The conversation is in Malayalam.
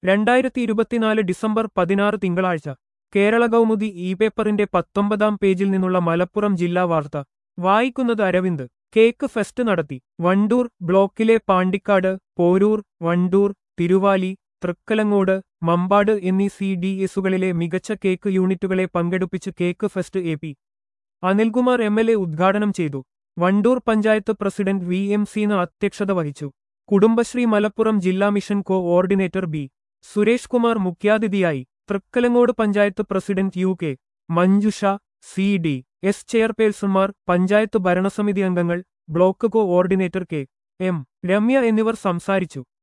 രണ്ടായിരത്തി ഇരുപത്തിനാല് ഡിസംബർ പതിനാറ് തിങ്കളാഴ്ച കേരള കൗമുദി ഇ പേപ്പറിന്റെ പത്തൊമ്പതാം പേജിൽ നിന്നുള്ള മലപ്പുറം ജില്ലാ വാർത്ത വായിക്കുന്നത് അരവിന്ദ് കേക്ക് ഫെസ്റ്റ് നടത്തി വണ്ടൂർ ബ്ലോക്കിലെ പാണ്ടിക്കാട് പോരൂർ വണ്ടൂർ തിരുവാലി തൃക്കലങ്ങോട് മമ്പാട് എന്നീ സി ഡി എസുകളിലെ മികച്ച കേക്ക് യൂണിറ്റുകളെ പങ്കെടുപ്പിച്ച് cake fest A P Anilkumar M L A ഉദ്ഘാടനം ചെയ്തു Wandoor panchayat president V M Seena അധ്യക്ഷത വഹിച്ചു കുടുംബശ്രീ മലപ്പുറം ജില്ലാ mission coordinator B Suresh Kumar മുഖ്യാതിഥിയായി Thrikkalangode panchayat president U K Manjusha C D S ചെയർപേഴ്സൺമാർ പഞ്ചായത്ത് ഭരണസമിതി അംഗങ്ങൾ block coordinator K M Ramya എന്നിവർ സംസാരിച്ചു